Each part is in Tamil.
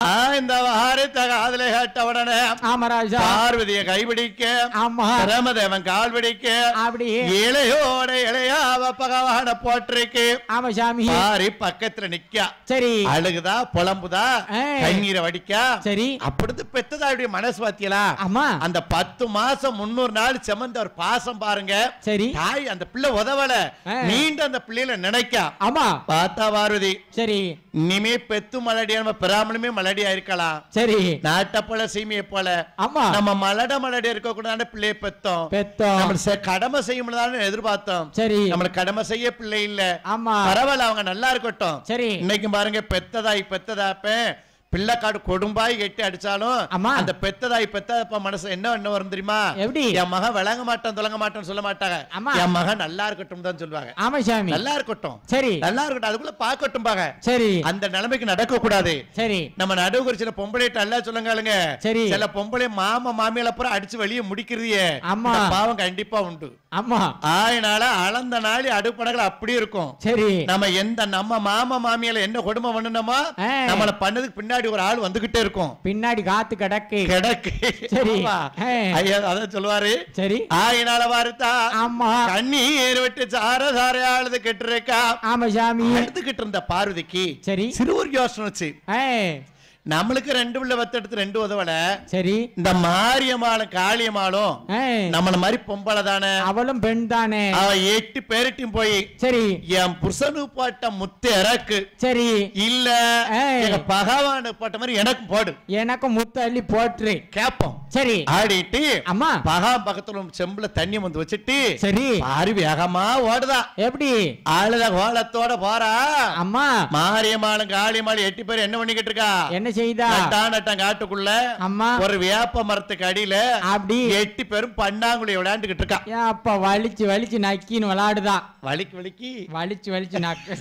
ஆ, இந்த வாரித்த காதலை கேட்ட உடனே ஆமா ராஜா பார்வதிய கைபிடிக்க ஆமா பிரமதேவன் கால் பிடிக்க அப்படி இளையோட இளையாவ பகவான போட்டிருக்கு ஆமா சாமி பாரி பக்கத்துல நிக்கா சரி அழுகுதா புலம்புதா ஏய். கண்ணீரை வடிக்கா சரி அப்படி பெத்ததா அப்படி மனசு பாத்தியலா ஆமா அந்த பத்து மாசம் முன்னூறு நாள் செமந்த ஒரு பாசம் பாருங்க சரி தாய் அந்த பிள்ளை உதவல ஆ. மீண்டும் அந்த பிள்ளையில நினைக்கா ஆமா பார்த்தா பார்வதி சரி இனிமே பெத்து மலடியா நம்ம பிராமணமே மலடியா இருக்கலாம் சரி நாட்டை போல சீமையை போல ஆமா நம்ம மலட மலடி இருக்க கூடாது பிள்ளைய பெத்தோம் பெத்தோம் நம்ம செ- கடமை செய்யணும் எதிர்பார்த்தோம் சரி நம்மளுக்கு கடமை செய்ய பிள்ளை இல்ல ஆமா பரவாயில்ல அவங்க நல்லா இருக்கட்டும் சரி இன்னைக்கு பாருங்க பெத்ததாய் பெத்ததாப்ப பிள்ளைக்காடு கொடும்பாய் கெட்டி அடிச்சாலும் ஆமா. அந்த பெத்ததாய் பெத்ததாப்ப மனசு என்ன என்ன வரும் தெரியுமா எப்படி? என் மகன் விளங்க மாட்டான் தொலங்க மாட்டான்னு சொல்ல மாட்டாங்க ஆமா. என் மகன் நல்லா இருக்கட்டும் தான் சொல்லுவாங்க ஆமா சாமி நல்லா இருக்கட்டும் சரி நல்லா இருக்கட்டும் அதுக்குள்ள பாக்கட்டும் பாங்க சரி அந்த நிலைமைக்கு நடக்க கூடாது சரி நம்ம நடுவு சில பொம்பளை அல்ல சொல்லுங்க சரி. சில பொம்பளை மாமா மாமியால அப்புறம் அடிச்சு வெளியே முடிக்கிறதையே ஆமா. இந்த பாவம் கண்டிப்பா உண்டு ஆமா ஆயினால அளந்த நாளி அடுப்படங்கள் அப்படி இருக்கும் சரி நம்ம எந்த நம்ம மாமா மாமியால என்ன கொடுமை பண்ணணுமோ ஆ. நம்மள பண்ணதுக்கு பின்னாடி ஒரு ஆள் வந்துகிட்டே இருக்கும் பின்னாடி காத்து கிடக்கு கிடக்கு சரி. ஆமா. ஆ. ஐயா அதான் சொல்லுவாரு சரி ஆயினால வாருத்தா ஆமா கண்ணீர் விட்டு சார சார அழுது கிட்டு இருக்கா ஆமா சாமி அழுதுகிட்டு இருந்த பார்வதிக்கு சரி சிறு ஒரு யோசனை வச்சு ஏய், நம்மளுக்கு ரெண்டு பிள்ளை வத்தெடுத்து ரெண்டு உதவல சரி இந்த மாரியம்மாளும் காளியம்மாளும் ஏய், நம்மள மாதிரி பொம்பளை தானே அவளும் பெண் தானே அவ எட்டு பேரட்டையும் போய் சரி என் புருஷனு போட்ட முத்து இறக்கு சரி இல்ல ஏய். எங்க பகவானு போட்ட மாதிரி எனக்கு போடு எனக்கும் முத்த அள்ளி போட்டுரு கேப்போம் சரி ஆடிட்டு அம்மா பகா பக்கத்துல ஒரு செம்புல தண்ணி வந்து வச்சுட்டு சரி பாரி வேகமா ஓடுதா எப்படி அழுத கோலத்தோட போறா அம்மா மாரியம்மாளும் காளியம்மாளும் எட்டு பேர் என்ன பண்ணிக்கிட்டு இருக்கா என்ன செய்தா நட்டா நட்டம் காட்டுக்குள்ள அம்மா ஒரு வேப்ப மரத்துக்கு அடியில அப்படி எட்டு பேரும் பன்னாங்குழி விளையாண்டுகிட்டு இருக்கா ஏன் அப்பா வலிச்சு வலிச்சு நக்கின்னு விளையாடுதா வலிக்கு வலிக்கு வலிச்சு வலிச்சு நக்க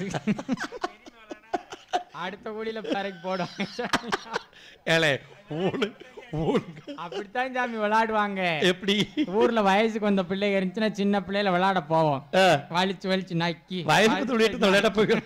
அடுத்த கூலியில பிறகு போடுவாங்க ஏலே ஊழு ஊழுங்க அப்படித்தான் சாமி விளையாடுவாங்க எப்படி ஊர்ல வயசுக்கு வந்த பிள்ளைங்க இருந்துச்சுன்னா சின்ன பிள்ளையில விளையாட போவோம் ஆ, வலிச்சு வலிச்சு நக்கி வயலுக்கு துளிட்டு விளையாட போகிறோம்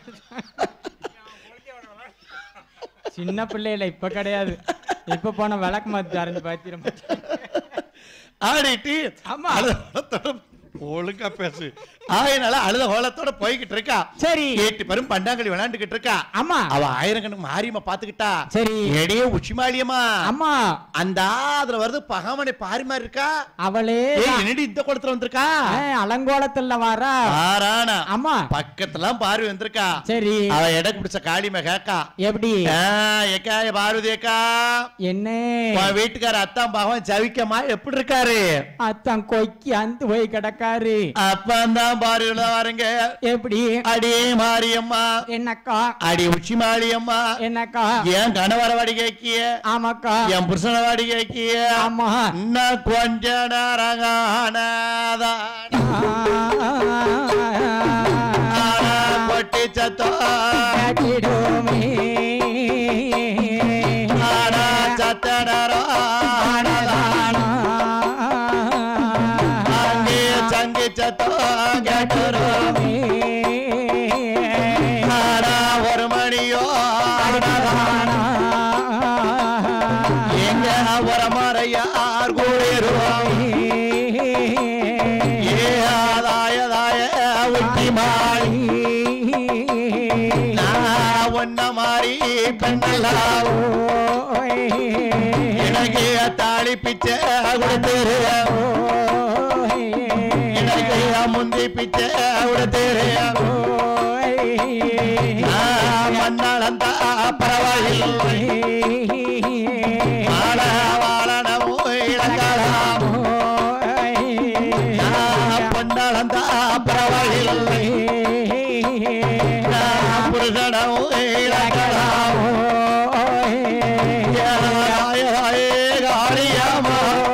சின்ன பிள்ளையில இப்ப கிடையாது இப்ப போன விளக்கு மாத்து அறிஞ்சு பாத்திரம் ஆடிட்டு ஆமா. அழுத கோலத்தோட ஒழுங்கா பேசு ஆயினால அழுத கோலத்தோட போய்கிட்டு இருக்கா சரி எட்டு பேரும் பண்டாங்கலி விளையாண்டுகிட்டு இருக்கா ஆமா அவ ஆயிரக்கணக்கு மாரியம்மா பாத்துக்கிட்டா சரி எடையே உச்சிமாலியம்மா ஆமா அந்த அதுல வருது பகமனை பாரி மாதிரி இருக்கா அவளே ஏய், தான். என்னடி இந்த குளத்துல வந்திருக்கா ஏய், அலங்கோலத்துல வாரா ஆறானா ஆமா பக்கத்துலாம் பார்வை வந்திருக்கா சரி அவ எடக்கு பிடிச்ச காளிமை கேக்கா எப்படி ஆ, ஏக்கா பார்வதி அக்கா என்ன உன் வீட்டுக்கார அத்தான் பகவான் ஜவிக்கமா எப்படி இருக்காரு அத்தான் கொக்கி அந்த போய் கிடக்காரு அப்பந்தான் பாருல வாருங்க எப்படி அடியே மாரியம்மா என்னக்கா அடி உச்சி மாரியம்மா என்னக்கா என் கணவர வாடி கேக்கிய ஆமாக்கா என் புருஷன வாடி கேக்கிய ஆமா இன்னும் கொஞ்ச நேரங்கானதான் கொட்டி சத்தம் கேட்டிடுமே. ஆனா சத்த நேரம் ஆனதானா. அங்கே சங்கி சத்தம் கேட்டுரும் ஆனா ஒரு மணியோ ஆனதானா. எங்க ஒரு மறையார் கூடிரும் ஏ ஆதாயதாய உச்சி மாறி நான் ஒன்ன மாறி பெண்ணெல்லாம் எனக்கு தாலி பிச்சை கொடுத்துரு எனக்கு முந்தி பிச்சை கொடுத்துரு நான் மண்ணளந்தா பரவாயில்லை வாழ வாழனமோ இளங்கலாம் நான் பொன்னளந்தா பரவாயில்லை நான் புருஷனமோ இளங்கலாம் காளியம்மா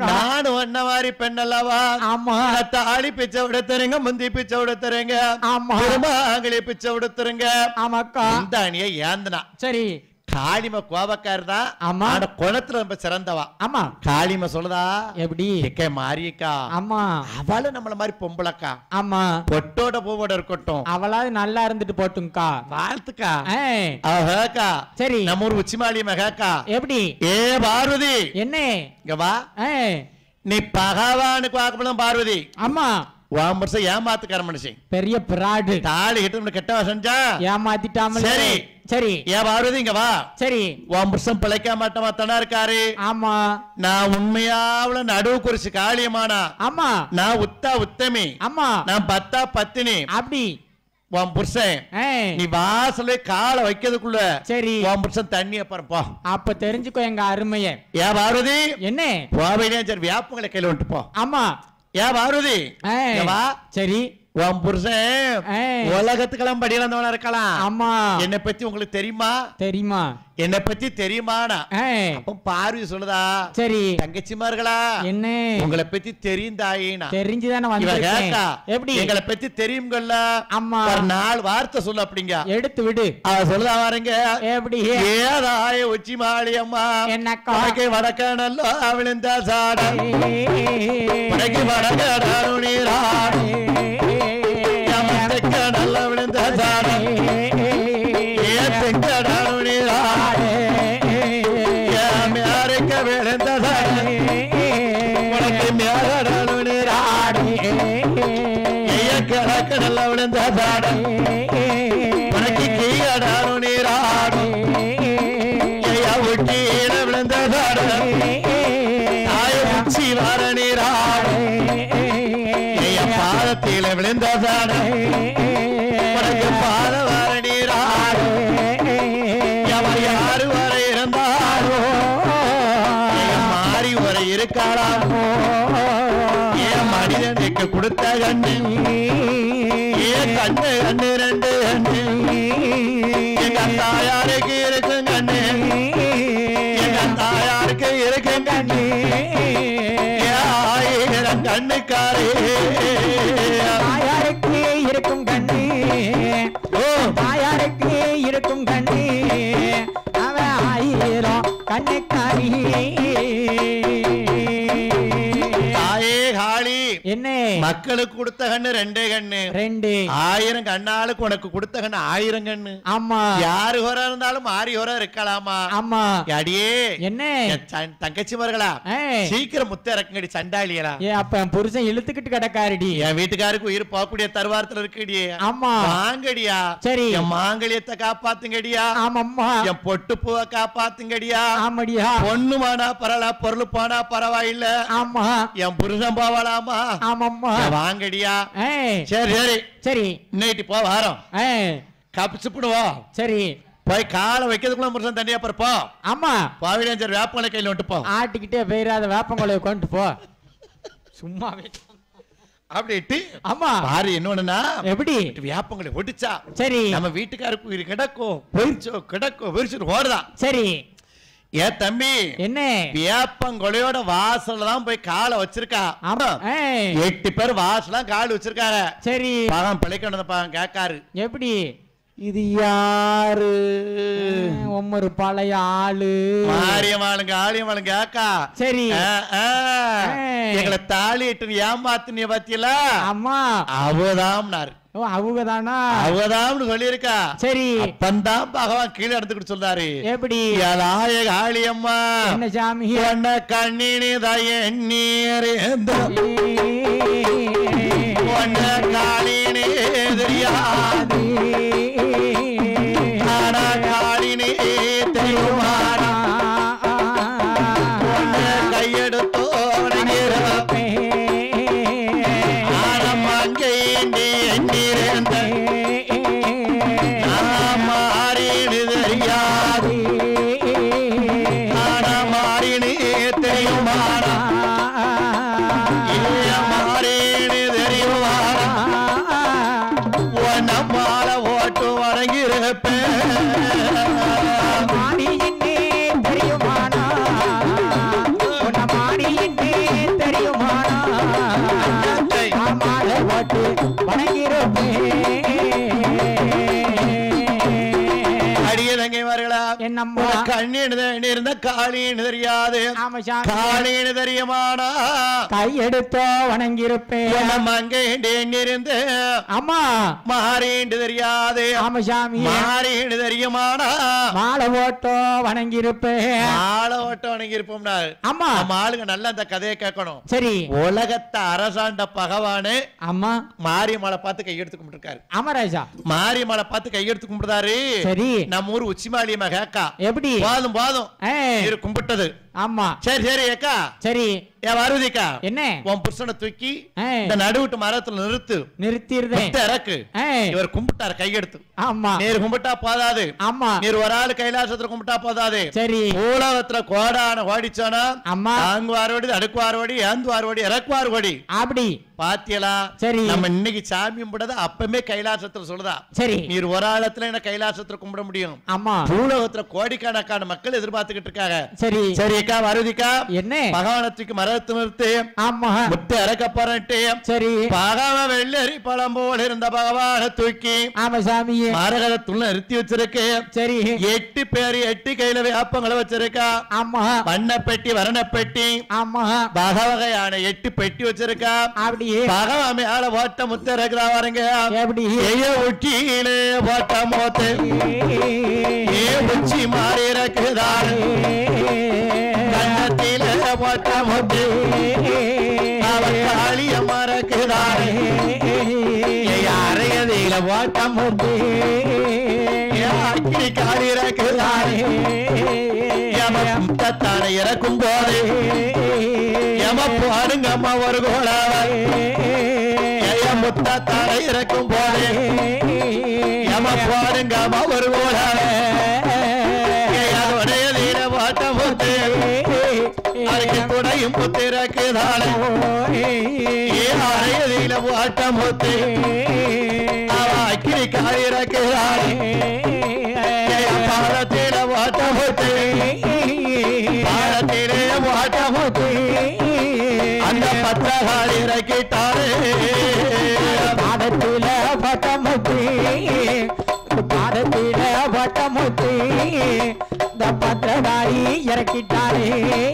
ஆமாக்கா நானும் ஒன்ன மாதிரி பெண் அல்லவா ஆமா நான் தாலி பிச்சை விடுத்துறீங்க முந்தி பிச்சை விடுத்துறீங்க ஆமா திருமாங்களி பிச்சை விடுத்துருங்க ஆமாக்கா இந்த அணியை ஏந்தனா சரி காளிம கோபக்கார் தான் ஆமா. ஆனா குணத்துல ரொம்ப சிறந்தவா ஆமா காளிம சொல்லுதா எப்படி எக்கே மாரியக்கா ஆமா அவளும் நம்மள மாதிரி பொம்பளக்கா ஆமா பொட்டோட பூவோட இருக்கட்டும் அவளாவது நல்லா இருந்துட்டு போட்டுங்கக்கா வாழ்த்துக்கா ஏய், அவகா சரி நம்ம ஊர் உச்சிமாளி மகாக்கா எப்படி ஏ பார்வதி என்ன இங்க வா ஏய், நீ பகவானுக்கு வாக்கப்படும் பார்வதி ஆமா உன் வருஷம் ஏமாத்துக்கார மனுஷன் பெரிய பிராடு தாலி கிட்ட கெட்ட செஞ்சா ஏமாத்திட்டாமலே சரி. சரி ஏன் பார்வதி இங்க வா சரி உன் புருஷன் பிழைக்க மாட்டமா தானே இருக்காரு ஆமா நான் உண்மையாவுல நடுவு குறிச்சு காளியமானா ஆமா நான் உத்தா உத்தமி ஆமா நான் பத்தா பத்தினி அப்படி உன் புருஷன் ஏய், நீ வாசலே காலை வைக்கிறதுக்குள்ள சரி உன் புருஷன் தண்ணிய பரப்பா அப்ப தெரிஞ்சுக்கோ எங்க அருமைய ஏன் பார்வதி என்ன போவேனே சரி வியாப்பங்களை கையில வந்துட்டு போ ஆமா ஏன் பார்வதி ஏய், இங்க வா சரி உன் புருஷன் ஏய், உலகத்துக்கெல்லாம் படியிலந்தவனா இருக்கலாம் ஆமா என்னை பத்தி உங்களுக்கு தெரியுமா தெரியுமா என்னை பத்தி தெரியுமானா ஏய், அப்ப பார்வை சொல்லுதா சரி தங்கச்சிமார்களா என்ன உங்களை பத்தி தெரியும் தாயினா தெரிஞ்சுதானே இவ வந்திருக்கேன் கேக்கா எப்படி எங்களை பத்தி தெரியுங்கல்ல ஆமா ஒரு நாலு வார்த்தை சொல்லு அப்படிங்க எடுத்து விடு அவ சொல்லுதா வாருங்க எப்படி ஏதாய உச்சி மாளியம்மா என்னக்கா உனக்கு வடக்க நல்ல விழுந்த சாட உனக்கு வடக்க நீராடு தெக்க நல்ல விழுந்த சாட ஏ தெக்க நீராடு மேரைக்க விழுந்த சாட உனக்கு மேல நீராடு ஏ கிழக்க நல்ல விழுந்த சாட உனக்கு கீழடாரு நீராடு ஏயா ஒட்டியில விழுந்த சாட தாய உச்சி வர நீராடு ஏயா பாதத்தில விழுந்த சாட உனக்கு பாத வர நீராடு எவன் யாரு வர இருந்தாரோ ஏன் மாறி வர இருக்காளாம் ஏன் மனிதனுக்கு கொடுத்த கண்ணு ஏன் கண்ணு கண்ணு ரெண்டு கண்ணு எங்க தாயாருக்கு இருக்கும் கண்ணு எங்க தாயாருக்கு இருக்கும் கண்ணு ஏன் ஆயிரம் கண்ணுக்காரே தாயாருக்கு இருக்கும் கண்ணு ஓ தாயாருக்கு இருக்கும் கண்ணு அவ ஆயிரம் கண்ணுக்காரி தாயே காளி என்ன மக்களுக்கு கொடுத்த கண்ணு ரெண்டே கண்ணு ரெண்டு ஆயிரம் கண்ணாளுக்கு உனக்கு கொடுத்த கண்ணு ஆயிரம் கண்ணு ஆமா யாரு ஹோரா இருந்தாலும் மாறி ஹோரா இருக்கலாமா ஆமா அடியே என்ன என் சன்- தங்கச்சிமார்களா ஏய், சீக்கிரம் முத்த இறக்குங்கடி சண்டாளியலா ஏ அப்ப என் புருஷன் இழுத்துக்கிட்டு கிடக்காருடி என் வீட்டுக்காருக்கு உயிர் போகக்கூடிய தருவாரத்துல இருக்குடி ஆமா வாங்கடியா சரி. என் மாங்கல்யத்தை காப்பாத்துங்கடியா ஆமாம்மா என் பொட்டு பூவை காப்பாத்துங்கடியா ஆமாடியா பொண்ணு மானா பரவாயில்ல பொருள் போனா பரவாயில்ல ஆமா என் புருஷன் போகலாமா ஆமாம்மா என் வாங்கடியா ஏய், சரி சரி சரி இன்னைக்கு போ வாரம் ஏய், கப்பிச்சுப்பிடுவோம் சரி போய் காலை வைக்கிறதுக்குள்ள புருஷன் தண்ணியா போ ஆமா பாவிடஞ்சர் வேப்பங்களை கையில விட்டு போ ஆட்டிக்கிட்டே போயிடாத வேப்பங்கொலையை கொண்டு போ சும்மாவே அப்படிட்டு ஆமா பாரு என்னன்னா எப்படி வேப்பங்களை ஒடிச்சா சரி நம்ம வீட்டுக்காருக்கு உயிர் கிடக்கும் போயிருச்சோ கிடக்கும் போயிருச்சு ஓடுதான் சரி ஏ தம்பி என்ன வேப்பங்கொலையோட வாசல்ல தான் போய் காலை வச்சிருக்கா ஆமா ஏய், எட்டு பேர் வாசலாம் கால் வச்சிருக்காரு சரி பாகம் பிழைக்கணும் பாகம் கேட்காரு எப்படி இது யாரு ஒவ்வொரு பழைய ஆளு மாரியம்மாளுங்க ஆலியம்மாளுங்க கேக்கா சரி ஆ, ஆ. ஏய். எங்களை தாலி இட்டு ஏமாத்துனிய பத்தியில ஆமா அவதாம்னாரு ஓ அவங்க தானா அவதாம்னு சொல்லியிருக்கா சரி அப்பந்தான் பகவான் கீழே எடுத்துக்கிட்டு சொல்றாரு எப்படி ஏதாய காளியம்மா என்ன சாமி உன்ன கண்ணினி தயநீர் உன்ன காளினே தெரியாது ஆனா காளினே தெரியுமானா உன்ன கையெடுத்தோட ஆனம் அங்கே எண்ணிருந்த மாறினு தெரியாது ஆனா மாறினே தெரியுமானா இல்ல மாறினு தெரியுமானா உன்ன மாலை ஓட்டு வணங்கியிருப்பேன் அடிய தங்கைமார்களா என்னம்மா கண்ணீர் இருந்த காளின்னு தெரியாது ஆமா சாமி காளின்னு தெரியுமானா கையெடுத்தோ வணங்கியிருப்பேன் நம்ம அங்கே இருந்து அம்மா மாறின்னு தெரியாது ஆமா சாமி மாறின்னு தெரியுமானா மாலை ஓட்டோ வணங்கியிருப்பேன் ஆளை ஓட்டம் வணங்கி இருப்போம்னா அம்மா நம்ம ஆளுங்க நல்லா அந்த கதையை கேட்கணும் சரி உலகத்தை அரசாண்ட பகவானு அம்மா மாரியம்மலை பார்த்து கையெடுத்து கும்பிட்டுருக்காரு அமராஜா மாரியம்மலை பார்த்து கையெடுத்து கும்பிடுறாரு சரி நம்ம ஊர் உச்சிமாலியம்மா கேக்கா எப்படி போதும் போதும் ஏய், இரு கும்பிட்டது ஆமா சரி சரி அக்கா சரி ஏன் வருதிக்கா என்ன உன் புருஷனை தூக்கி ஏய், இந்த நடுவுட்டு மரத்துல நிறுத்து நிறுத்திடுதேன் முத்த இறக்கு ஏய், இவர் கும்பிட்டாரு கையெடுத்து ஆமா நீர் கும்பிட்டா போதாது ஆமா நீர் ஒரு ஆளு கைலாசத்துல கும்பிட்டா போதாது சரி உலகத்துல கோடான ஓடிச்சானா அம்மா தாங்குவார் ஓடி அடுக்குவார் ஓடி ஏந்துவார் ஓடி இறக்குவார் ஓடி அப்படி பாத்தியலா சரி. நம்ம இன்னைக்கு சாமி கும்பிடத அப்பமே கைலாசத்துல சொல்லுதா சரி நீர் ஒரு ஆழத்துல என்ன கைலாசத்துல கும்பிட முடியும் அம்மா பூலோகத்துல கோடிக்கணக்கான மக்கள் எதிர்பார்த்துக்கிட்டு இருக்காங்க சரி சரி அக்கா வருதிக்கா என்ன பகவானத்துக்கு மரத்து நிறுத்து ஆமா முத்து இறக்க போறேன்ட்டு சரி பகவ வெள்ளரி பழம் போல இருந்த பகவான தூக்கி ஆமா சாமி மரகதத்துள்ள நிறுத்தி வச்சிருக்கு சரி எட்டு பேர் எட்டு கையில வேப்பங்களை வச்சிருக்கா ஆமா வண்ண பெட்டி வரண பெட்டி ஆமா வகை வகையான எட்டு பெட்டி வச்சிருக்கா அப்படியே பகவான் மேல ஓட்ட முத்த இருக்கிறா பாருங்க எப்படி ஐயோ உச்சியிலே ஓட்ட மோத்து ஏ உச்சி மாறி இருக்குதான் கண்ணத்திலே ஓட்ட மோத்து அவன் காளிய மறக்குதான் அறையதில ஓட்ட மோத்து அக்கினி காளி இருக்குதான் யமத்தான இறக்கும் போது யம பாருங்க அம்மா ஒரு கோளாவை முத்தாத்தான இறக்கும் போது யம பாருங்க அம்மா ஒரு கோளாவை அதோடைய தீர பாட்ட முத்து அதுக்கு துணையும் முத்து இறக்குதானே ஏ அறைய தீர பாட்ட முத்து அவ அக்கினி காளி இறக்குதானே பாலத்தில பாட்ட முத்து பாலத்திலே பாட்ட முத்து அந்த பத்திரகாளி இறக்கிட்டாரே பாதத்தில பட்டமுத்தி பாதத்தில பட்டமுத்தி இந்த பத்திரதாரி இறக்கிட்டாரே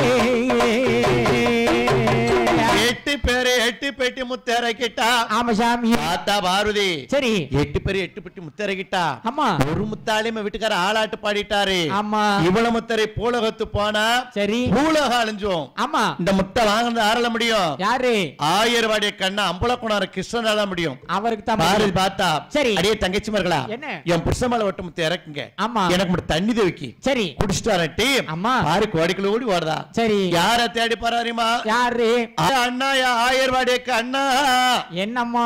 எட்டு பேரு எட்டு பெட்டி முத்து இறக்கிட்டா ஆமா சாமி பார்த்தா பாரதி சரி எட்டு பேரு எட்டு பெட்டி முத்து இறக்கிட்டா ஆமா ஒரு முத்தாலையும் வீட்டுக்கார ஆளாட்டு பாடிட்டாரு ஆமா இவ்வளவு முத்தரை பூலகத்து போனா சரி பூலகம் அழிஞ்சோம் ஆமா இந்த முத்தை வாங்கினது ஆறல முடியும் யாரு ஆயிரம் வாடிய கண்ணா அம்பலக்குணார கிருஷ்ணனால முடியும் அவருக்கு தான் பாரதி பார்த்தா சரி. அடியே தங்கச்சிமார்களா என்ன? என் புருஷமலை ஒட்டு முத்து இறக்குங்க ஆமா எனக்கு மட்டும் தண்ணி தேவைக்கு சரி குடிச்சிட்டு வரட்டி அம்மா. பாரு கோடிக்குள்ள ஓடி ஓடுதா சரி யார தேடி போறாரிமா யாரு அண்ணா யா ஆயிரம் வாடியக்கு அண்ணா என்னம்மா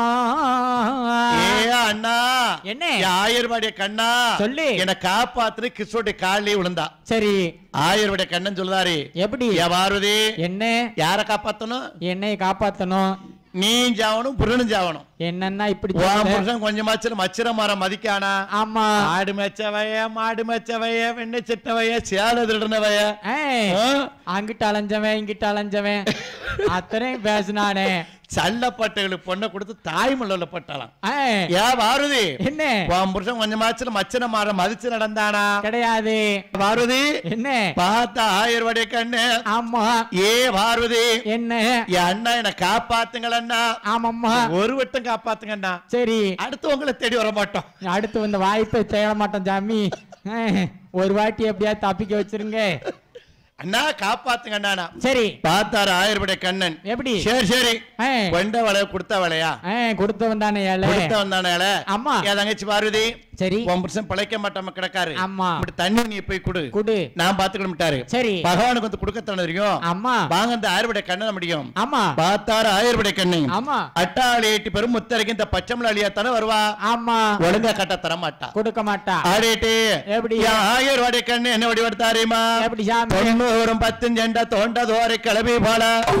ஏ அண்ணா என்ன? யா ஆயிரம் வாடிய கண்ணா சொல்லு. என்ன காப்பாத்துன்னு கிறிஸ்தோடைய காலிலே விழுந்தா சரி ஆயிரம் வாடிய கண்ணன் சொல்லுதாரு எப்படி ஏ பாரதி என்ன யார காப்பாத்தணும் என்னை காப்பாத்தணும் நீ ஜாவணும் புருணும் ஜாவணும் என்னன்னா இப்படி உன் சொல்ற? புருஷன் கொஞ்சம் மச்சர மச்சிர மரம் மதிக்கானா ஆமா ஆடு மேச்சவைய மாடு மேச்சவைய வெண்ணை சிட்டவைய சேல திருடினவைய ஏய், ஆ? அங்கிட்டு அலைஞ்சவன் இங்கிட்டு அலைஞ்சவன் அத்தனையும் பேசினானே சல்லப்பட்டைகளுக்கு பொண்ணை கொடுத்து தாய்மல்ல பட்டாலாம் ஏய், ஏன் பாரதி என்ன உன் புருஷன் கொஞ்சம் மாச்சல மச்சன மரம் மதிச்சு நடந்தானா கிடையாது பாரதி என்ன பார்த்தா ஆயிரம் வடைய கண்ணு ஆமா ஏ பார்வதி என்ன என் அண்ணா என்ன காப்பாத்துங்களண்ணா ஆமாம்மா ஒரு வட்டம் காப்பாத்துங்கண்ணா சரி அடுத்து உங்களை தேடி வர மாட்டோம் அடுத்து வந்த வாய்ப்பை தேட மாட்டோம் சாமி ஏய், ஒரு வாட்டி எப்படியாவது தப்பிக்க வச்சிருங்க அண்ணா காப்பாத்துங்கண்ணா சரி பார்த்தாரு ஆயிரம் வடைய கண்ணன் எப்படி சரி சரி ஏய், கொண்ட வளைய கொடுத்த வளையா ஏய், கொடுத்தவன் தானே ஏழை கொடுத்த வந்தானே ஆமா என் தங்கச்சி பார்வதி சரி உன் புருஷன் பிழைக்க மாட்டாம கிடக்காரு ஆமா இப்படி தண்ணி நீ போய் கொடு குடு நான் பாத்துக்கிட்டாரு சரி பகவானுக்கு வந்து கொடுக்க தெரியும் ஆமா வாங்க அந்த ஆயிரபடை கண்ணன முடியும் ஆமா பார்த்தாரு ஆயிரபடை கண்ணு ஆமா அட்டாளி எட்டு பெரும் முத்தரைக்கு இந்த பச்சைமலை அழியாத்தானே வருவா ஆமா ஒழுங்கா கட்ட தர மாட்டா கொடுக்க மாட்டா ஆடிட்டு எப்படி? ஆயிரம் வடை கண்ணு என்ன வடி வடுத்தாரியுமா எப்படி சாமி தொண்ணூறும் பத்தும் ஜெண்டா தோண்ட தோரை கிளவி போல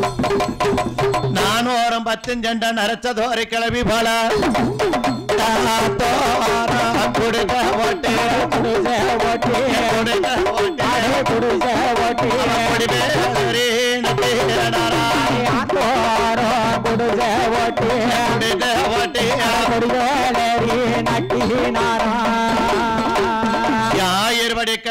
நானூறும் பத்தும் ஜெண்டா நரைச்ச தோரை கிளவி போல கொடுக்க ஓட்டு குடிசை ஓட்டி கொடுக்க ஓட்டு அடே குடிசை ஓட்டி அப்படி பேரே நட்டேரனாரா ஆத்தோரம் குடிசை ஓட்டி கொடுக்க ஓட்டு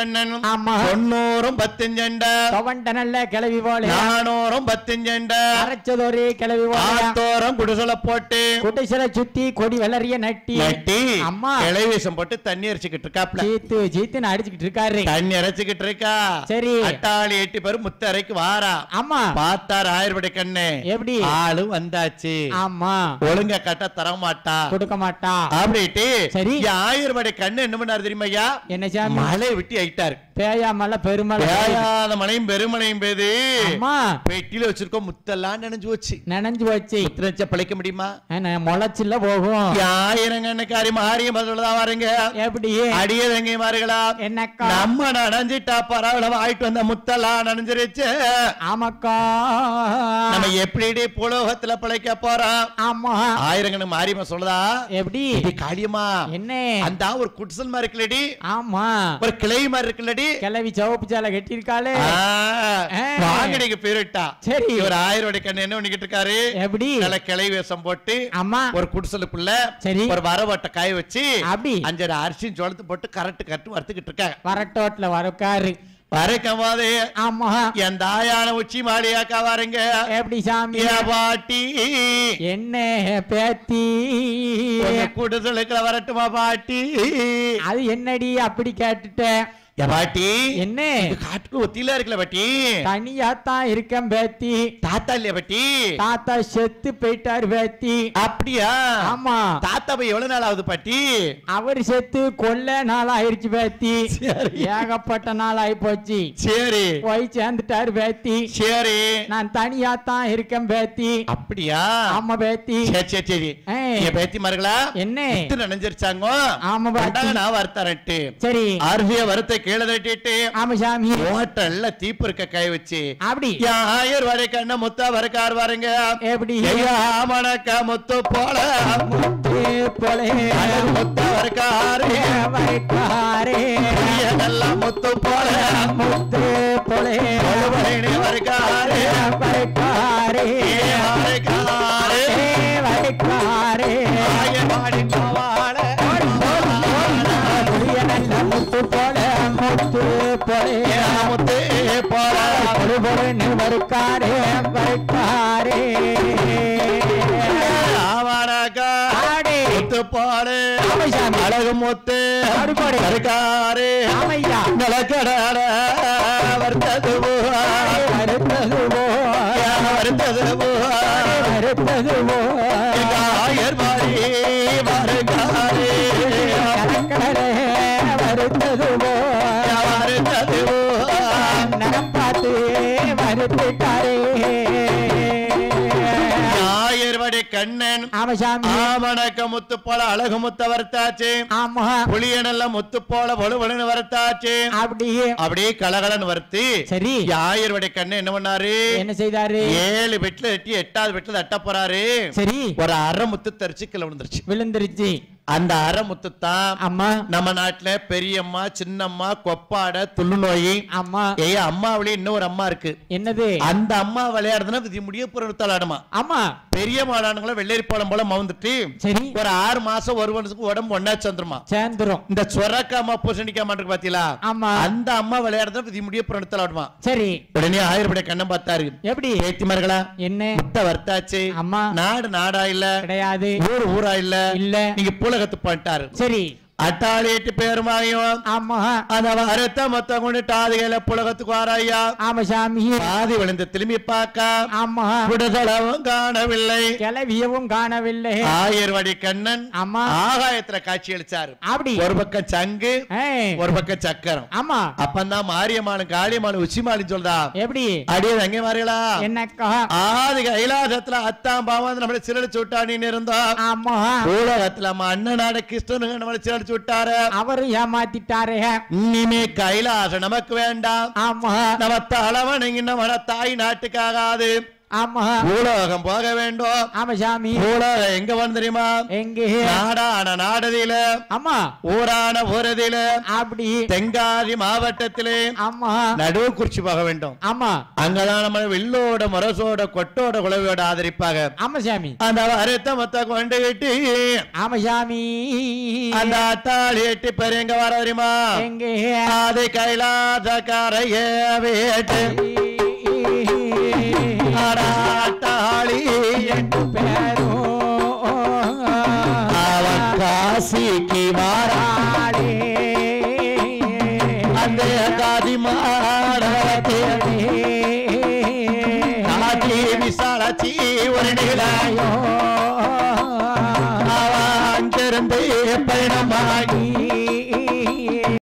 கண்ணன் ஆமா. தொண்ணூறும் பத்தஞ்சண்ட துவண்ட நல்ல கிளவி போல நானூறும் பத்தஞ்சண்ட அரைச்சதொரு கிளவி போல ஆத்தோரம் குடிசல போட்டு குடிசல சுத்தி கொடி வெள்ளரிய நட்டி நட்டி அம்மா கிளைவேஷம் போட்டு தண்ணி அரைச்சுக்கிட்டு இருக்காப்ல சீத்து சீத்துன்னு அடிச்சுக்கிட்டு இருக்காரு தண்ணி அரைச்சுக்கிட்டு இருக்கா சரி. அட்டாளி எட்டு பேரும் முத்தரைக்கு வாரா ஆமா பார்த்தார் ஆயிரபடி கண்ணு எப்படி ஆளும் வந்தாச்சு ஆமா ஒழுங்க கட்ட தர மாட்டா கொடுக்க மாட்டா அப்படின்ட்டு சரி. என் ஆயிரபடி கண்ணு என்ன பண்ணாரு தெரியுமா ஐயா என்ன சாமி மலை விட்டு ஆயிட்டாரு பேயாமல பெருமலை வேயாத மழையும் பெருமழையும் பெய்து அம்மா பெட்டியில வச்சிருக்கோம் முத்தெல்லாம் நினைஞ்சு வச்சு நனைஞ்சு போச்சு முத்து வச்சா பிழைக்க முடியுமா என்ன முளைச்சில்ல போகும் ஆயிரம் கண்ணுக்காரி மாறியும் பதில்தான் வரங்க எப்படி அடிய தங்கை மாறுகளா என்னக்கா நம்ம நனைஞ்சிட்டா பரவல ஆயிட்டு வந்த முத்தெல்லாம் நனைஞ்சிருச்சு ஆமாக்கா நம்ம எப்படி புலோகத்துல பிழைக்க போறோம் ஆமா ஆயிரங்கன்னு மாறியமா சொல்லுதா எப்படி இது காளியம்மா என்ன அந்த ஒரு குடிசல் மாதிரி இருக்குல்லடி ஆமா ஒரு கிளை மாதிரி இருக்குல்லடி கிளவி சிவப்பு சேலை கட்டியிருக்காளே ஆ, ஆ. வாங்கடிக்கு பேருட்டா சரி இவர் ஆயிரம் ரூபாய் கண்ணு என்ன பண்ணிக்கிட்டு இருக்காரு எப்படி நல்ல கிளை வேஷம் போட்டு ஆமா ஒரு குடிசலுக்குள்ள சரி ஒரு வரவட்ட காய வச்சு அப்படி அஞ்சரை அரிசியும் சோளத்து போட்டு கரெக்ட் கரெக்ட் வறுத்துக்கிட்டு இருக்காங்க வரட்டோட்ல வரக்காரு வரைக்கும் போது ஆமா என் தாயான உச்சி மாடியாக்கா வாருங்க எப்படி சாமி என் பாட்டி என்ன பேத்தி உங்க கூட்டத்துல வரட்டுமா பாட்டி அது என்னடி அப்படி கேட்டுட்ட என் பாட்டி என்ன இது காட்டுக்கு ஒத்தியில இருக்குல்ல பாட்டி தனியா தான் இருக்கேன் பேத்தி தாத்தா இல்லையா பாட்டி தாத்தா செத்து போயிட்டாரு பேத்தி அப்படியா ஆமா தாத்தா போய் எவ்வளவு நாள் ஆகுது பாட்டி அவர் செத்து கொல்ல நாள் ஆயிருச்சு பேத்தி சரி. ஏகப்பட்ட நாள் ஆயி போச்சு சரி போய் சேர்ந்துட்டாரு பேத்தி சரி நான் தனியா தான் இருக்கேன் பேத்தி அப்படியா ஆமா பேத்தி சரி சரி சரி ஏய். என் பேத்தி மருகளா என்ன முத்து நினைஞ்சிருச்சாங்க ஆமா பாட்டி. கொண்டாங்க நான் வருத்தரட்டு சரி அரிசிய வறுத்த கீழே தட்டிட்டு ஆமா சாமி ஹோட்டல்ல தீப்பொருக்க கை வச்சு அப்படி என் ஆயர் வரை கண்ண முத்தா வரக்கார் வாருங்க எப்படி ஐயா மணக்க முத்து போல முத்து போலே அழகு முத்து வரக்காரு வரைக்காரே எல்லாம் முத்து போல முத்து போலே ஒழுவரணி வரக்காரு வரைக்காரே வரக்காரு வரைக்காரே ஆயர் வாடி கோவால புளிய நல்ல முத்து போல முத்து போலே முத்து போல பொழு பொழுன்னு வருக்காரே வருக்காரே ஆவாரக்கா ஆடே முத்து போல ஆமை சாமி. அழகு முத்து ஆடு போடு. வரக்காரு ஆமையா நிலக்கடால வர்த்தது வருத்தது போ வருத்தது வருத்தது போ ஆயர் மாறி வருகாரு கடற்கடலே வருத்தது போ வருத்தது நகம் பார்த்து வருத்திட்டாரே ஆயர் வடி கண்ணன் ஆமா சாமி ஆமணக்க முத்து போல அழகு முத்த வர்த்தாச்சு ஆமா புளியனல்ல முத்து போல பொழுவழுன்னு வர்த்தாச்சு அப்படியே அப்படியே கலகலன்னு வர்த்தி சரி ஆயர் வடி கண்ணன் என்ன பண்ணாரு என்ன செய்தாரு ஏழு பெட்ல எட்டி எட்டாவது பெட்ல தட்ட போறாரு சரி ஒரு அரை முத்து தரிச்சு கீழே விழுந்துருச்சு விழுந்துருச்சு அந்த அரை முத்து தான் அம்மா நம்ம நாட்டுல பெரியம்மா சின்னம்மா கொப்பாட துள்ளு நோய் அம்மா ஏ அம்மாவிலே இன்னொரு அம்மா இருக்கு என்னது அந்த அம்மா விளையாடுதுன்னா விதி முடிய பொருத்தாளாடுமா ஆமா பெரிய மாடானுங்களும் வெள்ளரி போலம் போல மவுந்துட்டு சரி ஒரு ஆறு மாசம் ஒரு வருஷத்துக்கு உடம்பு ஒன்னா சேர்ந்துருமா சேர்ந்துரும் இந்த சொரக்காமா பூசணிக்காமா இருக்கு பாத்தீங்களா ஆமா அந்த அம்மா விளையாடுறத விதி முடிய பொருத்தாளாடுமா சரி உடனே ஆயிரப்படைய கண்ணம் பார்த்தாரு எப்படி பேத்திமார்களா என்ன முத்த வர்த்தாச்சு அம்மா நாடு நாடா இல்ல கிடையாது ஊர் ஊரா இல்ல இல்ல நீங்க பூலகத்து பண்ணிட்டாரு சரி அட்டாளிட்டு பேருமாயும் ஆமா அந்த வரத்த மொத்தம் கொண்டு டாதிகளை புலகத்துக்கு வாராயா ஆமா சாமி பாதி விழுந்து திரும்பி பார்க்க ஆமா விடுதலவும் காணவில்லை கிளவியவும் காணவில்லை ஆயர்வடி கண்ணன் ஆமா ஆகாயத்துல காட்சி அளிச்சாரு அப்படி ஒரு பக்கம் சங்கு ஏய், ஒரு பக்கம் சக்கரம் ஆமா அப்பந்தான் மாரியம்மானு காளியம்மானு உச்சிமாலின்னு சொல்றா எப்படி அடியே எங்க மாறிகளா என்னக்கா ஆதி கைலாசத்துல அத்தாம் பாவம் நம்மள சிறடிச்சு விட்டானின்னு இருந்தோம் ஆமா பூலகத்துல நம்ம அண்ணனாட கிருஷ்ணனுங்க நம்மள சிறடிச்சு விட்டாரு அவரும் ஏமாத்திட்டாரே இனிமே கைலாசம் நமக்கு வேண்டாம் ஆமா நம்ம தலைவன் நம்மள தாய் நாட்டுக்காகாது ஆமா பூலோகம் போக வேண்டும் ஆமா சாமி பூலோகம் எங்க வந்து தெரியுமா எங்கே நாடான நாடதில ஆமா ஊரான ஊரதில அப்படி தென்காசி மாவட்டத்திலே ஆமா நடுவு குறிச்சி போக வேண்டும் ஆமா அங்கதான் நம்ம வில்லோட முரசோட கொட்டோட குலவையோட ஆதரிப்பாங்க ஆமா சாமி அந்த வருத்தமத்தை கொண்டுகிட்டு ஆமா சாமி அந்த அத்தாளி எட்டி பேர் எங்க வர தெரியுமா எங்கே அது கைலாச கரைய வேட்டு அடாட்டாளி